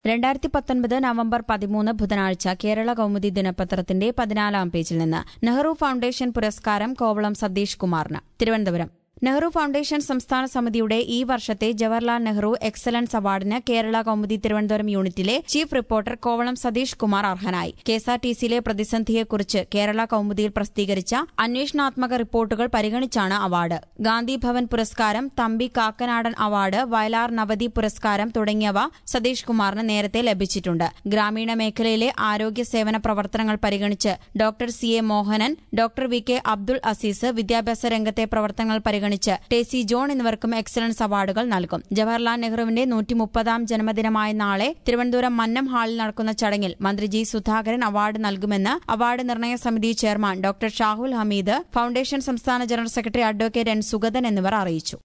രണ്ടായിരത്തി പത്തൊൻപത് നവംബർ പതിമൂന്ന് ബുധനാഴ്ച കേരള കൗമുദി ദിനപത്രത്തിന്റെ പതിനാലാം പേജിൽ നിന്ന് നെഹ്റു ഫൌണ്ടേഷൻ പുരസ്കാരം കോവളം സതീഷ് കുമാറിന് തിരുവനന്തപുരം നെഹ്റു ഫൌണ്ടേഷൻ സംസ്ഥാന സമിതിയുടെ ഈ വർഷത്തെ ജവഹർലാൽ നെഹ്റു എക്സലൻസ് അവാർഡിന് കേരള കൗമുദി തിരുവനന്തപുരം യൂണിറ്റിലെ ചീഫ് റിപ്പോർട്ടർ കോവളം സതീഷ് കുമാർ അർഹനായി കെഎസ്ആർടിസിയിലെ പ്രതിസന്ധിയെക്കുറിച്ച് കേരള കൗമുദിയിൽ പ്രസിദ്ധീകരിച്ച അന്വേഷണാത്മക റിപ്പോർട്ടുകൾ പരിഗണിച്ചാണ് അവാർഡ് ഗാന്ധി ഭവൻ പുരസ്കാരം തമ്പി കാക്കനാടൻ അവാർഡ് വയലാർ നവതി പുരസ്കാരം തുടങ്ങിയവ സതീഷ് കുമാറിന് നേരത്തെ ലഭിച്ചിട്ടുണ്ട് ഗ്രാമീണ മേഖലയിലെ ആരോഗ്യ സേവന പ്രവർത്തനങ്ങൾ പരിഗണിച്ച് doctor C A Mohanan doctor V K Abdul Azeez വിദ്യാഭ്യാസ രംഗത്തെ പ്രവർത്തനങ്ങൾ പരിഗണിച്ച് ടെസി ജോൺ എന്നിവർക്കും എക്സലൻസ് അവാർഡുകൾ നൽകും ജവഹർലാൽ നെഹ്റുവിന്റെ നൂറ്റി മുപ്പതാം ജന്മദിനമായ നാളെ തിരുവനന്തപുരം മന്നം ഹാളിൽ നടക്കുന്ന ചടങ്ങിൽ മന്ത്രി ജി സുധാകരൻ അവാർഡ് നൽകുമെന്ന് അവാർഡ് നിർണയ സമിതി chairman doctor Shahul Hameed foundation സംസ്ഥാന general secretary advocate N Sugathan എന്നിവർ അറിയിച്ചു